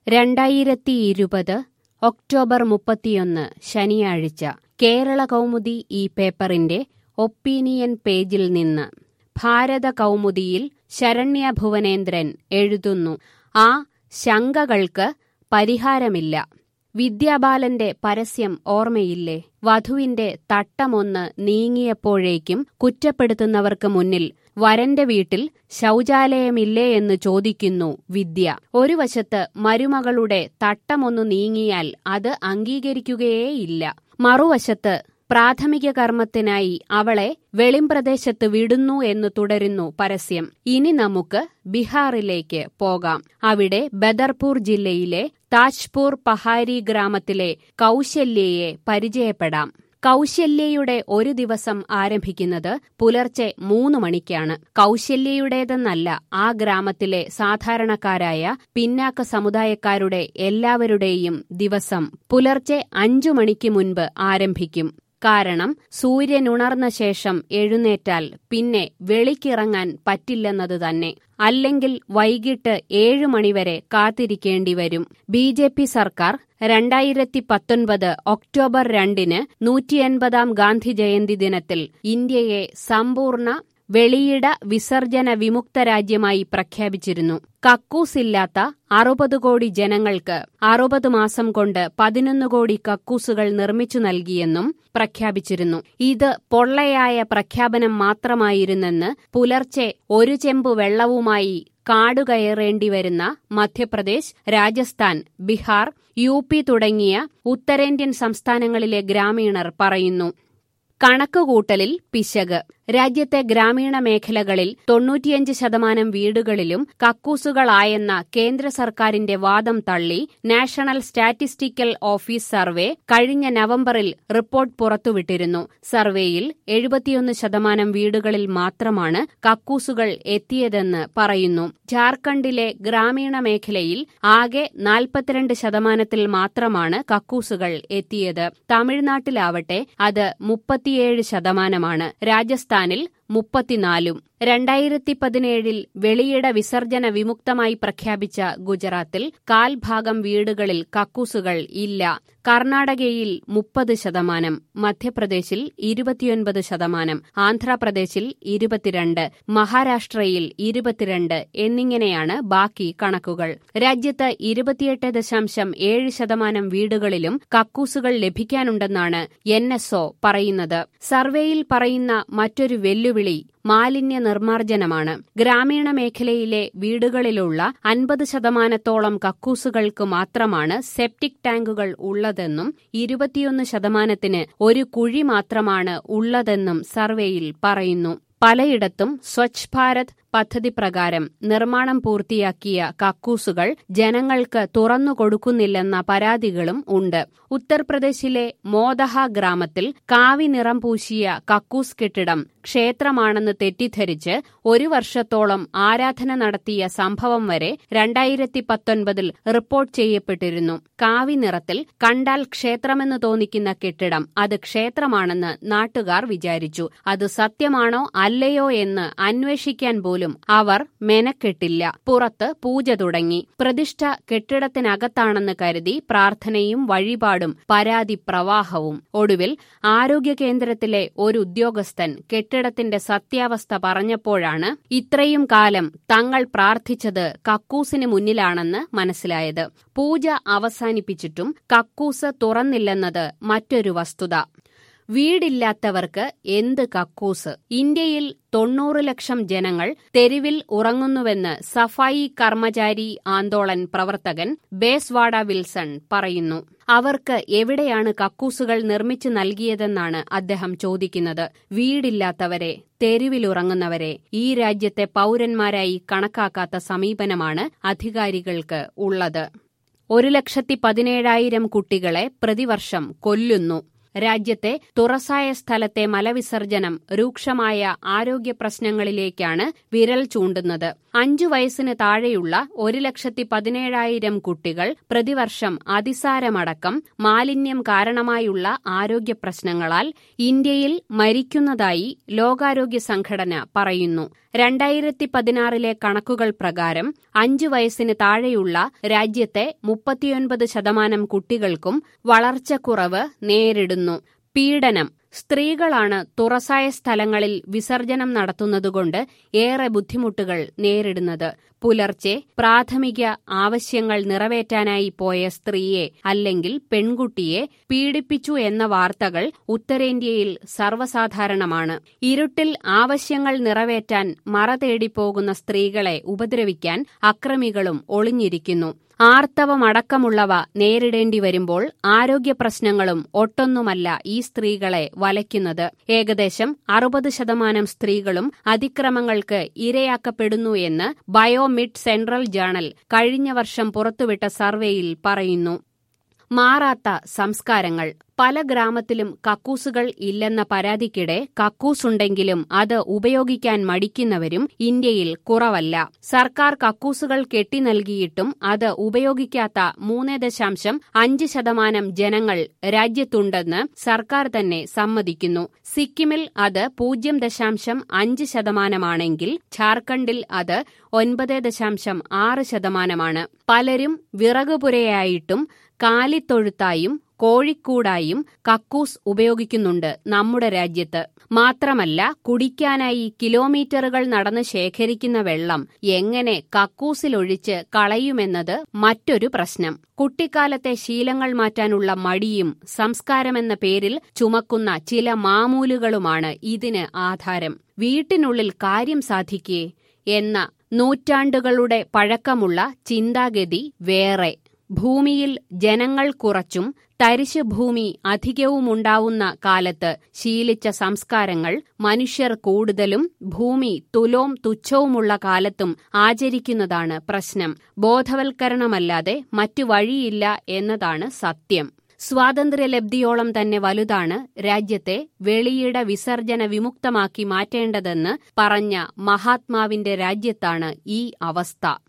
രണ്ടായിരത്തി ഇരുപത് ഒക്ടോബർ മുപ്പത്തിയൊന്ന് ശനിയാഴ്ച കേരള കൗമുദി ഈ പേപ്പറിന്റെ ഒപ്പീനിയൻ പേജിൽ നിന്ന് ഭാരത കൗമുദിയിൽ ശരണ്യ ഭുവനേന്ദ്രൻ എഴുതുന്നു ആ ശങ്കകൾക്ക് പരിഹാരമില്ല വിദ്യാബാലന്റെ പരസ്യം ഓർമ്മയില്ലേ വധുവിന്റെ തട്ടമൊന്ന് നീങ്ങിയപ്പോഴേക്കും കുറ്റപ്പെടുത്തുന്നവർക്ക് മുന്നിൽ വരന്റെ വീട്ടിൽ ശൗചാലയമില്ലേ എന്ന് ചോദിക്കുന്നു വിദ്യ ഒരു വശത്ത് മരുമകളുടെ തട്ടമൊന്നു നീങ്ങിയാൽ അത് അംഗീകരിക്കുകയേയില്ല മറുവശത്ത് പ്രാഥമിക കർമ്മത്തിനായി അവളെ വെളിംപ്രദേശത്ത് വിടുന്നു എന്ന് തുടരുന്നു പരസ്യം ഇനി നമുക്ക് ബീഹാറിലേക്ക് പോകാം അവിടെ ബദർപൂർ ജില്ലയിലെ താജ്പൂർ പഹാരി ഗ്രാമത്തിലെ കൗശല്യയെ പരിചയപ്പെടാം കൗശല്യയുടെ ഒരു ദിവസം ആരംഭിക്കുന്നത് പുലർച്ചെ മൂന്ന് മണിക്കാണ് കൗശല്യയുടേതെന്നല്ല ആ ഗ്രാമത്തിലെ സാധാരണക്കാരായ പിന്നാക്ക സമുദായക്കാരുടെ എല്ലാവരുടെയും ദിവസം പുലർച്ചെ അഞ്ചു മണിക്ക് മുൻപ് ആരംഭിക്കും കാരണം സൂര്യനുണർന്ന ശേഷം എഴുന്നേറ്റാൽ പിന്നെ വെളിക്കിറങ്ങാൻ പറ്റില്ലെന്നത് തന്നെ അല്ലെങ്കിൽ വൈകിട്ട് ഏഴു മണിവരെ കാത്തിരിക്കേണ്ടി വരും ബി ജെ പി സർക്കാർ രണ്ടായിരത്തി പത്തൊൻപത് ഒക്ടോബർ രണ്ടിന് നൂറ്റിയൻപതാം ഗാന്ധി ജയന്തി ദിനത്തിൽ ഇന്ത്യയെ സമ്പൂർണ്ണ വെളിയിട വിസർജന വിമുക്ത രാജ്യമായി പ്രഖ്യാപിച്ചിരുന്നു കക്കൂസില്ലാത്ത അറുപത് കോടി ജനങ്ങൾക്ക് അറുപത് മാസം കൊണ്ട് പതിനൊന്ന് കോടി കക്കൂസുകൾ നിർമ്മിച്ചു നൽകിയെന്നും പ്രഖ്യാപിച്ചിരുന്നു ഇത് പൊള്ളയായ പ്രഖ്യാപനം മാത്രമായിരുന്നെന്ന് പുലർച്ചെ ഒരു ചെമ്പു വെള്ളവുമായി കാടുകയറേണ്ടി വരുന്ന മധ്യപ്രദേശ് രാജസ്ഥാൻ ബീഹാർ യു പി തുടങ്ങിയ ഉത്തരേന്ത്യൻ സംസ്ഥാനങ്ങളിലെ ഗ്രാമീണർ പറയുന്നു കണക്കുകൂട്ടലിൽ പിശക് രാജ്യത്തെ ഗ്രാമീണ മേഖലകളിൽ തൊണ്ണൂറ്റിയഞ്ച് ശതമാനം വീടുകളിലും കക്കൂസുകളായെന്ന കേന്ദ്ര സർക്കാരിന്റെ വാദം തള്ളി നാഷണൽ സ്റ്റാറ്റിസ്റ്റിക്കൽ ഓഫീസ് സർവേ കഴിഞ്ഞ നവംബറിൽ റിപ്പോർട്ട് പുറത്തുവിട്ടിരുന്നു സർവേയിൽ എഴുപത്തിയൊന്ന് ശതമാനം വീടുകളിൽ മാത്രമാണ് കക്കൂസുകൾ എത്തിയതെന്ന് പറയുന്നു ജാർഖണ്ഡിലെ ഗ്രാമീണ മേഖലയിൽ ആകെ നാൽപ്പത്തിരണ്ട് ശതമാനത്തിൽ മാത്രമാണ് കക്കൂസുകൾ എത്തിയത് തമിഴ്നാട്ടിലാവട്ടെ അത് മുപ്പത്തിയേഴ് ശതമാനമാണ് രാജസ്ഥാൻ രാജസ്ഥാനിൽ മുപ്പത്തിനാലും രണ്ടായിരത്തി പതിനേഴിൽ വെളിയിട വിസർജന വിമുക്തമായി പ്രഖ്യാപിച്ച ഗുജറാത്തിൽ കാൽഭാഗം വീടുകളിൽ കക്കൂസുകൾ ഇല്ല കർണാടകയിൽ മുപ്പത് ശതമാനം മധ്യപ്രദേശിൽ ഇരുപത്തിയൊൻപത് ശതമാനം ആന്ധ്രാപ്രദേശിൽ ഇരുപത്തിരണ്ട് മഹാരാഷ്ട്രയിൽ ഇരുപത്തിരണ്ട് എന്നിങ്ങനെയാണ് ബാക്കി കണക്കുകൾ രാജ്യത്ത് ഇരുപത്തിയെട്ട് ദശാംശം ഏഴ് ശതമാനം വീടുകളിലും കക്കൂസുകൾ ലഭിക്കാനുണ്ടെന്നാണ് എൻ പറയുന്നത് സർവേയിൽ പറയുന്ന മറ്റൊരു വെല്ലുവിളി മാലിന്യ നിർമ്മാർജ്ജനമാണ് ഗ്രാമീണ മേഖലയിലെ വീടുകളിലുള്ള അൻപത് ശതമാനത്തോളം കക്കൂസുകൾക്ക് മാത്രമാണ് സെപ്റ്റിക് ടാങ്കുകൾ ഉള്ളതെന്നും ഇരുപത്തിയൊന്ന് ശതമാനത്തിന് ഒരു കുഴി മാത്രമാണ് ഉള്ളതെന്നും സർവേയിൽ പറയുന്നു പലയിടത്തും സ്വച്ഛ് ഭാരത് പദ്ധതി പ്രകാരം നിർമ്മാണം പൂർത്തിയാക്കിയ കക്കൂസുകൾ ജനങ്ങൾക്ക് തുറന്നു കൊടുക്കുന്നില്ലെന്ന പരാതികളും ഉണ്ട് ഉത്തർപ്രദേശിലെ മോദഹ ഗ്രാമത്തിൽ കാവി നിറം പൂശിയ കക്കൂസ് കെട്ടിടം ക്ഷേത്രമാണെന്ന് തെറ്റിദ്ധരിച്ച് ഒരു വർഷത്തോളം ആരാധന നടത്തിയ സംഭവം വരെ രണ്ടായിരത്തി പത്തൊൻപതിൽ റിപ്പോർട്ട് ചെയ്യപ്പെട്ടിരുന്നു കാവി നിറത്തിൽ കണ്ടാൽ ക്ഷേത്രമെന്ന് തോന്നിക്കുന്ന കെട്ടിടം അത് ക്ഷേത്രമാണെന്ന് നാട്ടുകാർ വിചാരിച്ചു അത് സത്യമാണോ അല്ലയോ എന്ന് അന്വേഷിക്കാൻ പോലും അവർ മെനക്കെട്ടില്ല പുറത്ത് പൂജ തുടങ്ങി പ്രതിഷ്ഠ കെട്ടിടത്തിനകത്താണെന്ന് കരുതി പ്രാർത്ഥനയും വഴിപാടും പരാതി പ്രവാഹവും ഒടുവിൽ ആരോഗ്യ കേന്ദ്രത്തിലെ ഒരു ഉദ്യോഗസ്ഥൻ കെട്ടിടത്തിന്റെ സത്യാവസ്ഥ പറഞ്ഞപ്പോഴാണ് ഇത്രയും കാലം തങ്ങൾ പ്രാർത്ഥിച്ചത് കക്കൂസിന് മുന്നിലാണെന്ന് മനസ്സിലായത് പൂജ അവസാനിപ്പിച്ചിട്ടും കക്കൂസ് തുറന്നില്ലെന്നത് മറ്റൊരു വസ്തുത വീടില്ലാത്തവർക്ക് എന്ത് കക്കൂസ് ഇന്ത്യയിൽ തൊണ്ണൂറ് ലക്ഷം ജനങ്ങൾ തെരുവിൽ ഉറങ്ങുന്നുവെന്ന് സഫായി കർമ്മചാരി ആന്തോളൻ പ്രവർത്തകൻ ബേസ്വാഡ വിൽസൺ പറയുന്നു അവർക്ക് എവിടെയാണ് കക്കൂസുകൾ നിർമ്മിച്ചു നൽകിയതെന്നാണ് അദ്ദേഹം ചോദിക്കുന്നത് വീടില്ലാത്തവരെ തെരുവിലുറങ്ങുന്നവരെ ഈ രാജ്യത്തെ പൌരന്മാരായി കണക്കാക്കാത്ത സമീപനമാണ് അധികാരികൾക്ക് ഉള്ളത് ഒരു ലക്ഷത്തി പതിനേഴായിരം കുട്ടികളെ പ്രതിവർഷം കൊല്ലുന്നു രാജ്യത്തെ തുറസായ സ്ഥലത്തെ മലവിസർജനം രൂക്ഷമായ ആരോഗ്യ പ്രശ്നങ്ങളിലേക്കാണ് വിരൽ ചൂണ്ടുന്നത് അഞ്ചു വയസ്സിന് താഴെയുള്ള ഒരു ലക്ഷത്തി പതിനേഴായിരം കുട്ടികൾ പ്രതിവർഷം അതിസാരമടക്കം മാലിന്യം കാരണമായുള്ള ആരോഗ്യ പ്രശ്നങ്ങളാൽ ഇന്ത്യയിൽ മരിക്കുന്നതായി ലോകാരോഗ്യ സംഘടന പറയുന്നു രണ്ടായിരത്തി പതിനാറിലെ കണക്കുകൾ പ്രകാരം അഞ്ചു വയസ്സിന് താഴെയുള്ള രാജ്യത്തെ മുപ്പത്തിയൊൻപത് ശതമാനം കുട്ടികൾക്കും വളർച്ചക്കുറവ് നേരിടുന്നു പീഡനം സ്ത്രീകളാണ് തുറസായ സ്ഥലങ്ങളിൽ വിസർജനം നടത്തുന്നതുകൊണ്ട് ഏറെ ബുദ്ധിമുട്ടുകൾ നേരിടുന്നത് പുലർച്ചെ പ്രാഥമിക ആവശ്യങ്ങൾ നിറവേറ്റാനായി പോയ സ്ത്രീയെ അല്ലെങ്കിൽ പെൺകുട്ടിയെ പീഡിപ്പിച്ചു എന്ന വാർത്തകൾ ഉത്തരേന്ത്യയിൽ സർവ്വസാധാരണമാണ് ഇരുട്ടിൽ ആവശ്യങ്ങൾ നിറവേറ്റാൻ മറ തേടിപ്പോകുന്ന സ്ത്രീകളെ ഉപദ്രവിക്കാൻ അക്രമികളും ഒളിഞ്ഞിരിക്കുന്നു ആർത്തവമടക്കമുള്ളവ നേരിടേണ്ടി വരുമ്പോൾ ആരോഗ്യ പ്രശ്നങ്ങളും ഒട്ടൊന്നുമല്ല ഈ സ്ത്രീകളെ വലയ്ക്കുന്നത് ഏകദേശം അറുപത് ശതമാനം സ്ത്രീകളും അതിക്രമങ്ങൾക്ക് ഇരയാക്കപ്പെടുന്നു എന്ന് ബയോമിഡ് സെൻട്രൽ ജേണൽ കഴിഞ്ഞ വർഷം പുറത്തുവിട്ട സർവേയിൽ പറയുന്നു മാറാത്ത സംസ്കാരങ്ങൾ പല ഗ്രാമത്തിലും കക്കൂസുകൾ ഇല്ലെന്ന പരാതിക്കിടെ കക്കൂസുണ്ടെങ്കിലും അത് ഉപയോഗിക്കാൻ മടിക്കുന്നവരും ഇന്ത്യയിൽ കുറവല്ല സർക്കാർ കക്കൂസുകൾ കെട്ടി നൽകിയിട്ടും അത് ഉപയോഗിക്കാത്ത മൂന്ന് ദശാംശം അഞ്ച് ശതമാനം ജനങ്ങൾ രാജ്യത്തുണ്ടെന്ന് സർക്കാർ തന്നെ സമ്മതിക്കുന്നു സിക്കിമിൽ അത് പൂജ്യം ദശാംശം അഞ്ച് ശതമാനമാണെങ്കിൽ ഝാർഖണ്ഡിൽ അത് ഒൻപത് ദശാംശം ആറ് ശതമാനമാണ് പലരും വിറകുപുരയായിട്ടും കാലിത്തൊഴുത്തായും കോഴിക്കൂടായും കക്കൂസ് ഉപയോഗിക്കുന്നുണ്ട് നമ്മുടെ രാജ്യത്ത് മാത്രമല്ല കുടിക്കാനായി കിലോമീറ്ററുകൾ നടന്ന് ശേഖരിക്കുന്ന വെള്ളം എങ്ങനെ കക്കൂസിലൊഴിച്ച് കളയുമെന്നത് മറ്റൊരു പ്രശ്നം കുട്ടിക്കാലത്തെ ശീലങ്ങൾ മാറ്റാനുള്ള മടിയും സംസ്കാരമെന്ന പേരിൽ ചുമക്കുന്ന ചില മാമൂലുകളുമാണ് ഇതിന് ആധാരം വീട്ടിനുള്ളിൽ കാര്യം സാധിക്കേ എന്ന നൂറ്റാണ്ടുകളുടെ പഴക്കമുള്ള ചിന്താഗതി വേറെ ഭൂമിയിൽ ജനങ്ങൾ കുറച്ചും തരിശ് ഭൂമി അധികവുമുണ്ടാവുന്ന കാലത്ത് ശീലിച്ച സംസ്കാരങ്ങൾ മനുഷ്യർ കൂടുതലും ഭൂമി തുലോം തുച്ഛവുമുള്ള കാലത്തും ആചരിക്കുന്നതാണ് പ്രശ്നം ബോധവൽക്കരണമല്ലാതെ മറ്റു വഴിയില്ല എന്നതാണ് സത്യം സ്വാതന്ത്ര്യലബ്ധിയോളം തന്നെ വലുതാണ് രാജ്യത്തെ വെളിയിട വിസർജന വിമുക്തമാക്കി മാറ്റേണ്ടതെന്ന് പറഞ്ഞ മഹാത്മാവിന്റെ രാജ്യത്താണ് ഈ അവസ്ഥ